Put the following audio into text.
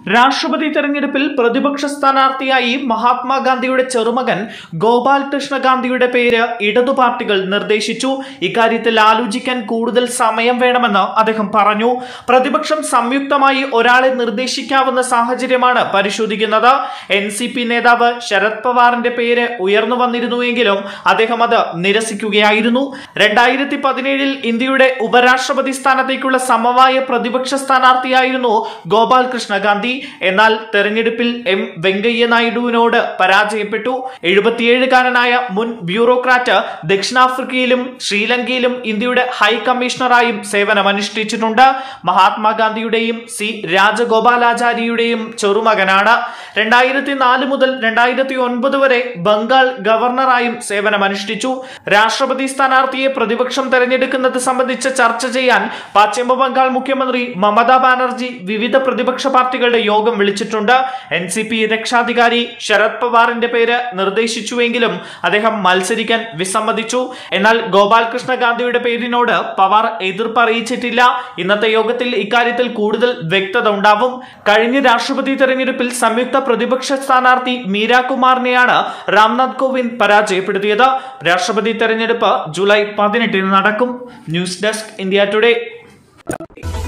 രാഷ്ട്രപതി തെരഞ്ഞെടുപ്പിൽ പ്രതിപക്ഷ സ്ഥാനാർത്ഥിയായി മഹാത്മാഗാന്ധിയുടെ ചെറുമകൻ ഗോപാൽ കൃഷ്ണ ഗാന്ധിയുടെ പേര് ഇടതു പാർട്ടികൾ നിർദ്ദേശിച്ചു ഇക്കാര്യത്തിൽ ആലോചിക്കാൻ കൂടുതൽ സമയം വേണമെന്ന് അദ്ദേഹം പറഞ്ഞു പ്രതിപക്ഷം സംയുക്തമായി ഒരാളെ നിർദ്ദേശിക്കാവുന്ന സാഹചര്യമാണ് പരിശോധിക്കുന്നത് എൻ സി പി നേതാവ് ശരത് പവാറിന്റെ പേര് ഉയർന്നു വന്നിരുന്നുവെങ്കിലും അദ്ദേഹം അത് നിരസിക്കുകയായിരുന്നു രണ്ടായിരത്തി പതിനേഴിൽ ഇന്ത്യയുടെ ഉപരാഷ്ട്രപതി സ്ഥാനത്തേക്കുള്ള സമവായ പ്രതിപക്ഷ സ്ഥാനാർത്ഥിയായിരുന്നു ഗോപാൽ കൃഷ്ണ ഗാന്ധി എന്നാൽ തെരഞ്ഞെടുപ്പിൽ എം വെങ്കയ്യ നായിഡുവിനോട് പരാജയപ്പെട്ടു എഴുപത്തിയേഴുകാരനായ മുൻ ബ്യൂറോക്രാറ്റ് ദക്ഷിണാഫ്രിക്കയിലും ശ്രീലങ്കയിലും ഇന്ത്യയുടെ ഹൈ കമ്മീഷണറായും സേവനമനുഷ്ഠിച്ചിട്ടുണ്ട് മഹാത്മാഗാന്ധിയുടെയും സി രാജഗോപാലാചാരിയുടെയും ചെറുമകനാണ് രണ്ടായിരത്തി നാല് മുതൽ രണ്ടായിരത്തി ഒൻപത് വരെ ബംഗാൾ ഗവർണറായും സേവനമനുഷ്ഠിച്ചു രാഷ്ട്രപതി സ്ഥാനാർത്ഥിയെ പ്രതിപക്ഷം തെരഞ്ഞെടുക്കുന്നത് സംബന്ധിച്ച് ചർച്ച ചെയ്യാൻ പശ്ചിമ ബംഗാൾ മുഖ്യമന്ത്രി മമതാ ബാനർജി വിവിധ പ്രതിപക്ഷ പാർട്ടികളുടെ യോഗം വിളിച്ചിട്ടുണ്ട് എൻ സി പി രക്ഷാധികാരി ശരത് പവാറിന്റെ പേര് നിർദ്ദേശിച്ചുവെങ്കിലും അദ്ദേഹം മത്സരിക്കാൻ വിസമ്മതിച്ചു എന്നാൽ ഗോപാൽകൃഷ്ണ ഗാന്ധിയുടെ പേരിനോട് പവാർ എതിർപ്പ് അറിയിച്ചിട്ടില്ല ഇന്നത്തെ യോഗത്തിൽ ഇക്കാര്യത്തിൽ കൂടുതൽ വ്യക്തത ഉണ്ടാവും കഴിഞ്ഞ രാഷ്ട്രപതി തെരഞ്ഞെടുപ്പിൽ സംയുക്ത പ്രതിപക്ഷ സ്ഥാനാർത്ഥി മീര കുമാറിനെയാണ് രാംനാഥ് കോവിന്ദ് പരാജയപ്പെടുത്തിയത് രാഷ്ട്രപതി തെരഞ്ഞെടുപ്പ് ജൂലൈ പതിനെട്ടിന് നടക്കും ന്യൂസ് ഡെസ്ക് ഇന്ത്യ ടുഡേ